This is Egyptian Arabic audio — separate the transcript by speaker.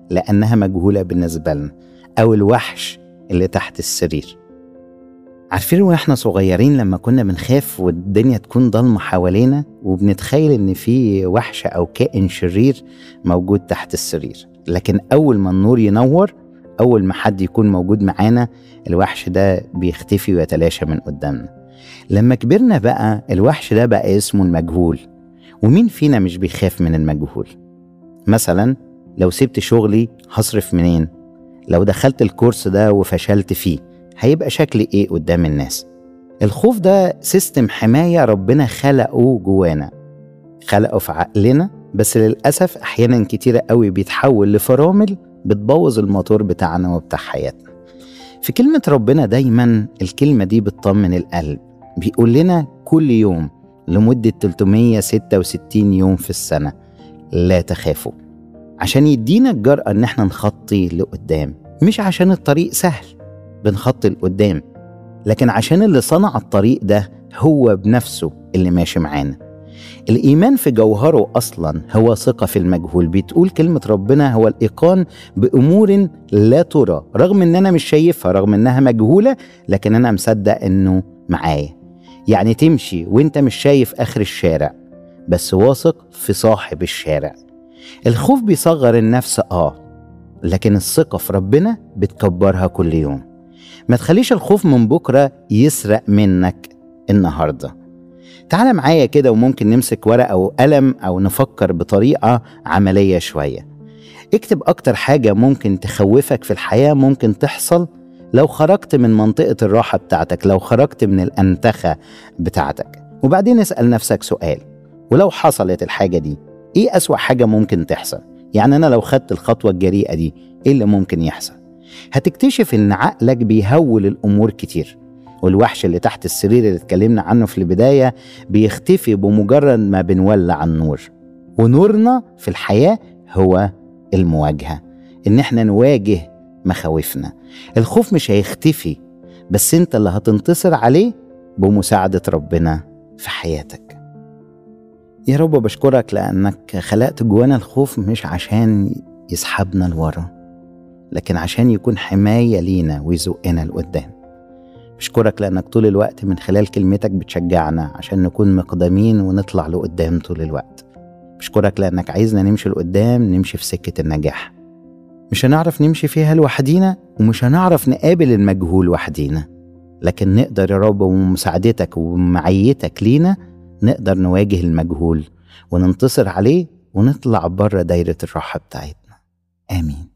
Speaker 1: لأنها مجهولة بالنسبة لنا أو الوحش اللي تحت السرير عارفين واحنا صغيرين لما كنا بنخاف والدنيا تكون ضلمة حوالينا وبنتخيل ان في وحش او كائن شرير موجود تحت السرير لكن اول ما النور ينور اول ما حد يكون موجود معانا الوحش ده بيختفي ويتلاشى من قدامنا لما كبرنا بقى الوحش ده بقى اسمه المجهول ومين فينا مش بيخاف من المجهول مثلا لو سبت شغلي هصرف منين لو دخلت الكورس ده وفشلت فيه هيبقى شكلي ايه قدام الناس الخوف ده سيستم حماية ربنا خلقه جوانا خلقه في عقلنا بس للأسف أحيانا كتيرة قوي بيتحول لفرامل بتبوظ الموتور بتاعنا وبتاع حياتنا في كلمة ربنا دايما الكلمة دي بتطمن القلب بيقول لنا كل يوم لمدة 366 يوم في السنة لا تخافوا عشان يدينا الجرأة إن احنا نخطي لقدام مش عشان الطريق سهل بنخطي لقدام لكن عشان اللي صنع الطريق ده هو بنفسه اللي ماشي معانا الإيمان في جوهره أصلا هو ثقة في المجهول بتقول كلمة ربنا هو الإيقان بأمور لا ترى رغم إن أنا مش شايفها رغم إنها مجهولة لكن أنا مصدق إنه معايا يعني تمشي وإنت مش شايف آخر الشارع بس واثق في صاحب الشارع الخوف بيصغر النفس آه لكن الثقة في ربنا بتكبرها كل يوم ما تخليش الخوف من بكرة يسرق منك النهارده تعال معايا كده وممكن نمسك ورقة أو قلم أو نفكر بطريقة عملية شوية اكتب أكتر حاجة ممكن تخوفك في الحياة ممكن تحصل لو خرجت من منطقة الراحة بتاعتك لو خرجت من الأنتخة بتاعتك وبعدين اسأل نفسك سؤال ولو حصلت الحاجة دي إيه أسوأ حاجة ممكن تحصل؟ يعني أنا لو خدت الخطوة الجريئة دي إيه اللي ممكن يحصل؟ هتكتشف إن عقلك بيهول الأمور كتير والوحش اللي تحت السرير اللي اتكلمنا عنه في البداية بيختفي بمجرد ما بنولع النور ونورنا في الحياة هو المواجهة إن احنا نواجه مخاوفنا الخوف مش هيختفي بس انت اللي هتنتصر عليه بمساعدة ربنا في حياتك يا رب بشكرك لأنك خلقت جوانا الخوف مش عشان يسحبنا لورا لكن عشان يكون حماية لينا ويزقنا لقدام بشكرك لأنك طول الوقت من خلال كلمتك بتشجعنا عشان نكون مقدمين ونطلع لقدام طول الوقت بشكرك لأنك عايزنا نمشي لقدام نمشي في سكة النجاح مش هنعرف نمشي فيها لوحدينا ومش هنعرف نقابل المجهول وحدينا لكن نقدر يا رب ومساعدتك ومعيتك لينا نقدر نواجه المجهول وننتصر عليه ونطلع بره دايرة الراحة بتاعتنا آمين